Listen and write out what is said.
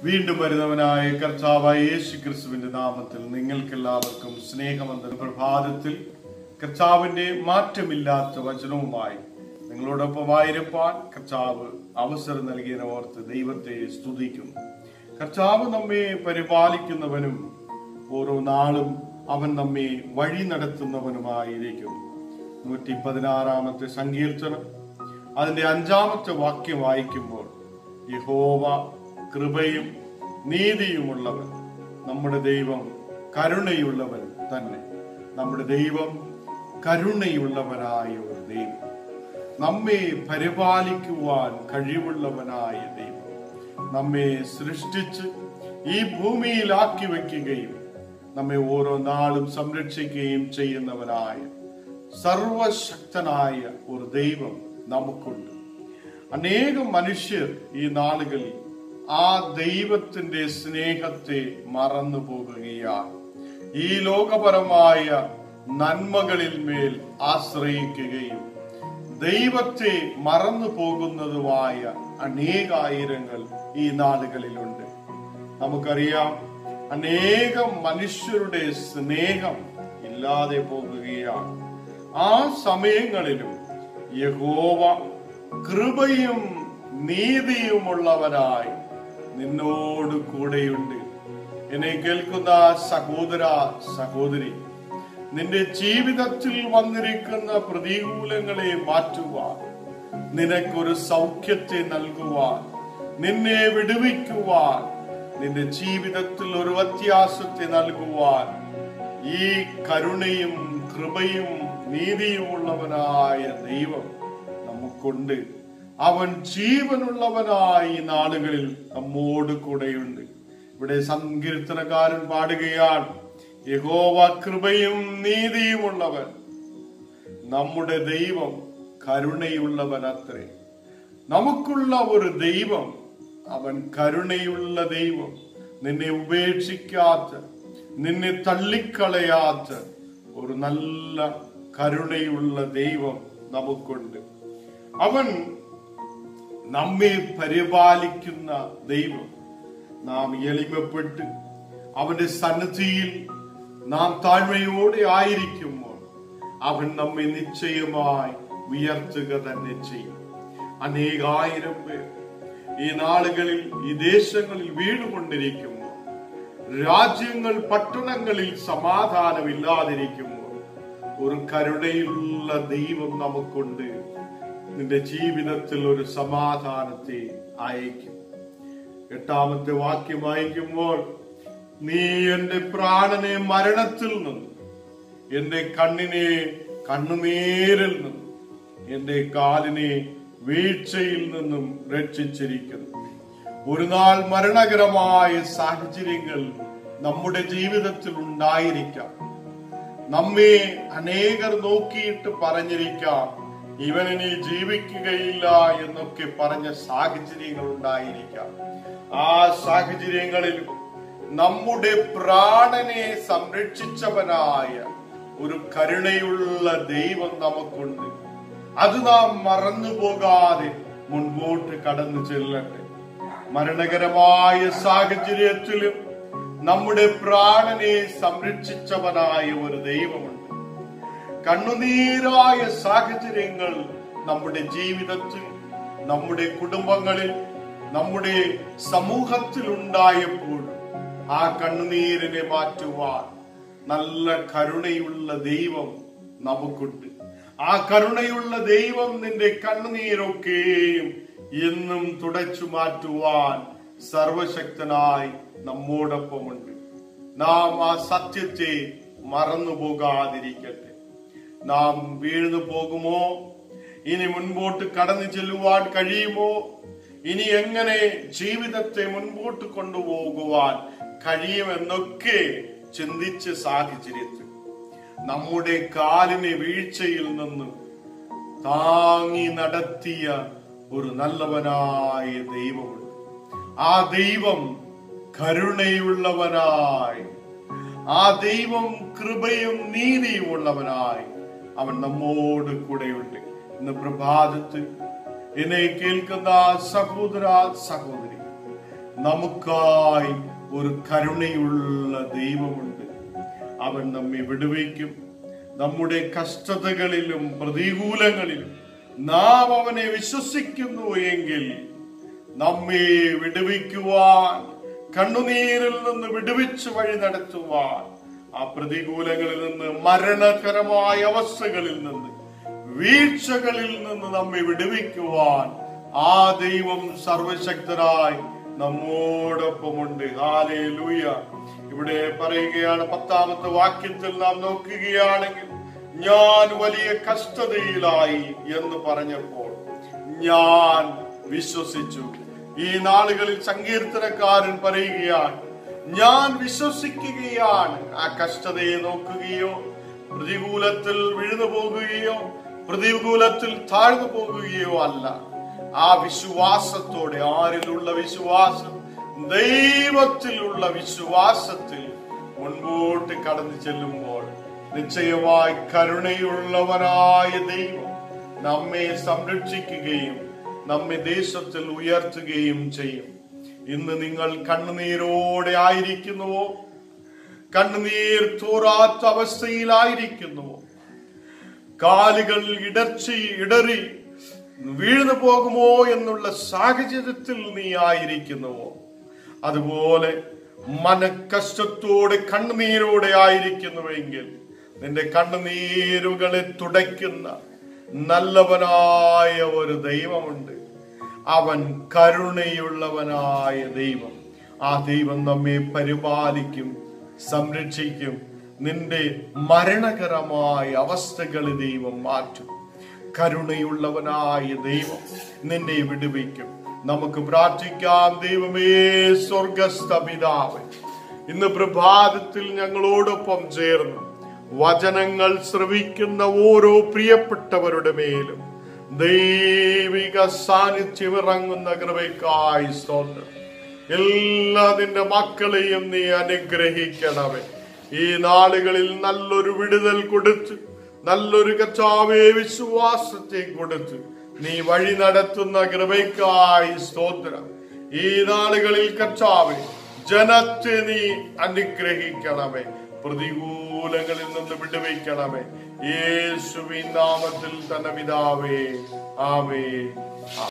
വീണ്ടും വരുന്നവനായ കർത്താവായ യേശു ക്രിസ്തുവിന്റെ നാമത്തിൽ നിങ്ങൾക്കെല്ലാവർക്കും സ്നേഹമന്ത്ര പ്രഭാതത്തിൽ കർത്താവിന്റെ മാറ്റമില്ലാത്ത വചനവുമായി നിങ്ങളോടൊപ്പമായിരിക്കാൻ കർത്താവ് അവസരം നൽകിയതിനെ ഓർത്ത് ദൈവത്തെ സ്തുതിക്കുന്നു കർത്താവ് നമ്മെ പരിപാലിക്കുന്നവനും ഓരോ നാളും അവൻ നമ്മെ വഴി നടത്തുന്നവനുമായിരിക്കുന്നു നൂറ്റി പതിനാറാമത്തെ സങ്കീർത്തനം അതിന്റെ അഞ്ചാമത്തെ വാക്യം വായിക്കുമ്പോൾ യഹോവ കൃപയും നീതിയുമുള്ളവൻ നമ്മുടെ ദൈവം കരുണയുള്ളവൻ തന്നെ നമ്മുടെ ദൈവം കരുണയുള്ളവനായ ഒരു ദൈവം നമ്മെ പരിപാലിക്കുവാൻ കഴിവുള്ളവനായ ദൈവം നമ്മെ സൃഷ്ടിച്ച് ഈ ഭൂമിയിലാക്കി വെക്കുകയും നമ്മെ ഓരോ നാളും സംരക്ഷിക്കുകയും ചെയ്യുന്നവനായ സർവശക്തനായ ഒരു ദൈവം നമുക്കുണ്ട് അനേകം മനുഷ്യർ ഈ നാളുകളിൽ ആ ദൈവത്തിന്റെ സ്നേഹത്തെ മറന്നു പോകുകയാണ് ഈ ലോകപരമായ നന്മകളിൽ മേൽ ആശ്രയിക്കുകയും ദൈവത്തെ മറന്നു പോകുന്നതുമായ അനേകായിരങ്ങൾ ഈ നാളുകളിലുണ്ട് നമുക്കറിയാം അനേകം മനുഷ്യരുടെ സ്നേഹം ഇല്ലാതെ പോകുകയാണ് ആ സമയങ്ങളിലും യഹോവ കൃപയും നീതിയുമുള്ളവനായി നിന്നോട് കൂടെയുണ്ട് എന്നെ കേൾക്കുന്ന സഹോദര സഹോദരി നിന്റെ ജീവിതത്തിൽ വന്നിരിക്കുന്ന പ്രതികൂലങ്ങളെ മാറ്റുവാൻ നിനക്കൊരു സൗഖ്യത്തെ നൽകുവാൻ നിന്നെ വിടുവിക്കുവാൻ നിന്റെ ജീവിതത്തിൽ ഒരു വ്യത്യാസത്തെ നൽകുവാൻ ഈ കരുണയും കൃപയും നീതിയുമുള്ളവനായ ദൈവം നമുക്കുണ്ട് അവൻ ജീവനുള്ളവനായി ഈ നാളുകളിൽ നമ്മോട് കൂടെയുണ്ട് ഇവിടെ സങ്കീർത്തനക്കാരൻ പാടുകയാണ് യഹോവ കൃപയും നീതിയുമുള്ളവൻ നമ്മുടെ ദൈവം കരുണയുള്ളവൻ അത്രേ നമുക്കുള്ള ഒരു ദൈവം അവൻ കരുണയുള്ള ദൈവം നിന്നെ ഉപേക്ഷിക്കാത്ത നിന്നെ തള്ളിക്കളയാത്ത ഒരു നല്ല കരുണയുള്ള ദൈവം നമുക്കുണ്ട് അവൻ നമ്മെ പരിപാലിക്കുന്ന ദൈവം നാം എളിമപ്പെട്ട് അവന്റെ സന്നദ്ധിയിൽ നാം താഴ്മയോടെ ആയിരിക്കുമ്പോൾ അവൻ നമ്മെ നിശ്ചയമായി ഉയർത്തുക തന്നെ ചെയ്യും അനേകായിരം പേർ ഈ നാളുകളിൽ ഈ ദേശങ്ങളിൽ വീണുകൊണ്ടിരിക്കുമ്പോൾ രാജ്യങ്ങൾ പട്ടണങ്ങളിൽ സമാധാനമില്ലാതിരിക്കുമ്പോൾ ഒരു കരുണയുള്ള ദൈവം നമുക്കുണ്ട് നിന്റെ ജീവിതത്തിൽ ഒരു സമാധാനത്തെ അയക്കും എട്ടാമത്തെ വാക്യം വായിക്കുമ്പോൾ നീ എന്റെ പ്രാണനെ മരണത്തിൽ നിന്നും എന്റെ കണ്ണിനെ കണ്ണുനീരിൽ നിന്നും എന്റെ കാലിനെ വീഴ്ചയിൽ നിന്നും രക്ഷിച്ചിരിക്കുന്നു ഒരു നാൾ മരണകരമായ സാഹചര്യങ്ങൾ നമ്മുടെ ജീവിതത്തിൽ ഉണ്ടായിരിക്കാം നമ്മെ അനേകർ നോക്കിയിട്ട് പറഞ്ഞിരിക്കാം ഇവനിനി ജീവിക്കുകയില്ല എന്നൊക്കെ പറഞ്ഞ സാഹചര്യങ്ങൾ ഉണ്ടായിരിക്കാം ആ സാഹചര്യങ്ങളിൽ നമ്മുടെ പ്രാണനെ സംരക്ഷിച്ചവനായ ഒരു കരുണയുള്ള ദൈവം നമുക്കുണ്ട് അത് നാം മറന്നു പോകാതെ മുൻപോട്ട് കടന്നു ചെല്ലട്ടെ മരണകരമായ സാഹചര്യത്തിലും നമ്മുടെ പ്രാണനെ സംരക്ഷിച്ചവനായ ഒരു ദൈവമുണ്ട് കണ്ണുനീരായ സാഹചര്യങ്ങൾ നമ്മുടെ ജീവിതത്തിൽ നമ്മുടെ കുടുംബങ്ങളിൽ നമ്മുടെ സമൂഹത്തിൽ ഉണ്ടായപ്പോൾ ആ കണ്ണുനീരിനെ മാറ്റുവാൻ നല്ല കരുണയുള്ള ദൈവം നമുക്കുണ്ട് ആ കരുണയുള്ള ദൈവം നിന്റെ കണ്ണുനീരൊക്കെയും എന്നും തുടച്ചു മാറ്റുവാൻ സർവശക്തനായി നമ്മോടൊപ്പമുണ്ട് നാം ആ സത്യത്തെ മറന്നു പോകാതിരിക്കട്ടെ നാം വീഴ്ന്നു പോകുമോ ഇനി മുൻപോട്ട് കടന്നു ചെല്ലുവാൻ കഴിയുമോ ഇനി എങ്ങനെ ജീവിതത്തെ മുൻപോട്ട് കൊണ്ടുപോകുവാൻ കഴിയുമെന്നൊക്കെ ചിന്തിച്ച സാഹചര്യത്തിൽ നമ്മുടെ കാലിനെ വീഴ്ചയിൽ നിന്ന് താങ്ങി നടത്തിയ ഒരു നല്ലവനായ ദൈവമുണ്ട് ആ ദൈവം കരുണയുള്ളവനായി ആ ദൈവം കൃപയും നീതിയും ഉള്ളവനായി അവൻ നമ്മോട് കൂടെയുണ്ട് ഇന്ന് പ്രഭാതത്തിൽ എന്നെ കേൾക്കുന്ന സഹോദര സഹോദരി നമുക്കായി ഒരു കരുണയുള്ള ദൈവമുണ്ട് അവൻ നമ്മെ വിടുവിക്കും നമ്മുടെ കഷ്ടതകളിലും പ്രതികൂലങ്ങളിലും നാം അവനെ വിശ്വസിക്കുന്നു എങ്കിൽ നമ്മെ വിടുവിക്കുവാൻ കണ്ണുനീരിൽ നിന്ന് വിടുവിച്ച് വഴി നടത്തുവാൻ ആ പ്രതികൂലങ്ങളിൽ നിന്ന് മരണകരമായ അവസ്ഥകളിൽ നിന്ന് വീഴ്ചകളിൽ നിന്ന് നമ്മെ വിടുവിക്കുവാൻ ആ ദൈവം സർവശക്തരായി നമ്മോടൊപ്പമുണ്ട് ഹാലേ ലൂയ ഇവിടെ പറയുകയാണ് പത്താമത്തെ വാക്യത്തിൽ നാം നോക്കുകയാണെങ്കിൽ ഞാൻ വലിയ കഷ്ടതയിലായി എന്ന് പറഞ്ഞപ്പോൾ ഞാൻ വിശ്വസിച്ചു ഈ നാളുകളിൽ സങ്കീർത്തനക്കാരൻ പറയുകയാണ് ഞാൻ വിശ്വസിക്കുകയാണ് ആ കഷ്ടതയെ നോക്കുകയോ പ്രതികൂലത്തിൽ വീഴുന്നു പോകുകയോ പ്രതികൂലത്തിൽ താഴ്ന്നു പോകുകയോ അല്ല ആ വിശ്വാസത്തോടെ ആരിലുള്ള വിശ്വാസം ദൈവത്തിലുള്ള വിശ്വാസത്തിൽ മുൻപോട്ട് കടന്നു ചെല്ലുമ്പോൾ നിശ്ചയമായി കരുണയുള്ളവനായ ദൈവം നമ്മെ സംരക്ഷിക്കുകയും നമ്മെ ദേശത്തിൽ ഉയർത്തുകയും ചെയ്യും ഇന്ന് നിങ്ങൾ കണ്ണുനീരോടെ ആയിരിക്കുന്നുവോ കണ്ണുനീർ തോറാത്ത അവസ്ഥയിലായിരിക്കുന്നുവോ കാലുകൾ ഇടർച്ചി ഇടറി വീഴ്ന്നു പോകുമോ എന്നുള്ള സാഹചര്യത്തിൽ നീ ആയിരിക്കുന്നുവോ അതുപോലെ മനക്കഷ്ടത്തോടെ കണ്ണുനീരോടെ ആയിരിക്കുന്നുവെങ്കിൽ നിന്റെ കണ്ണുനീരുകളെ തുടയ്ക്കുന്ന നല്ലവനായ ഒരു ദൈവമുണ്ട് അവൻ കരുണയുള്ളവനായ ദൈവം ആ ദൈവം നമ്മെ പരിപാലിക്കും സംരക്ഷിക്കും നിന്റെ മരണകരമായ അവസ്ഥകളെ ദൈവം മാറ്റും കരുണയുള്ളവനായ ദൈവം നിന്നെ വിടുവിക്കും നമുക്ക് പ്രാർത്ഥിക്കാം ദൈവമേ സ്വർഗസ്ഥ പിതാവ് ഇന്ന് പ്രഭാതത്തിൽ ഞങ്ങളോടൊപ്പം ചേർന്ന് വചനങ്ങൾ ശ്രവിക്കുന്ന ഓരോ പ്രിയപ്പെട്ടവരുടെ മേലും ദൈവിക സാന്നിധ്യം ഇറങ്ങുന്ന കൃപയ്ക്കായി സ്തോത്രം എല്ലാ നിന്റെ മക്കളെയും നീ അനുഗ്രഹിക്കണമേ ഈ നാളുകളിൽ നല്ലൊരു വിടുതൽ കൊടുത്ത് നല്ലൊരു കച്ചാവേ വിശ്വാസത്തെ കൊടുത്ത് നീ വഴി നടത്തുന്ന കൃപയ്ക്കായി സ്തോത്രം ഈ നാളുകളിൽ കച്ചാവേ ജനത്തെ നീ അനുഗ്രഹിക്കണമേ പ്രതികൂലങ്ങളിൽ നിന്ന് വിടുവിക്കണമേ യേശുവിൻ നാമത്തിൽ തന്നെ പിതാവേ ആമേ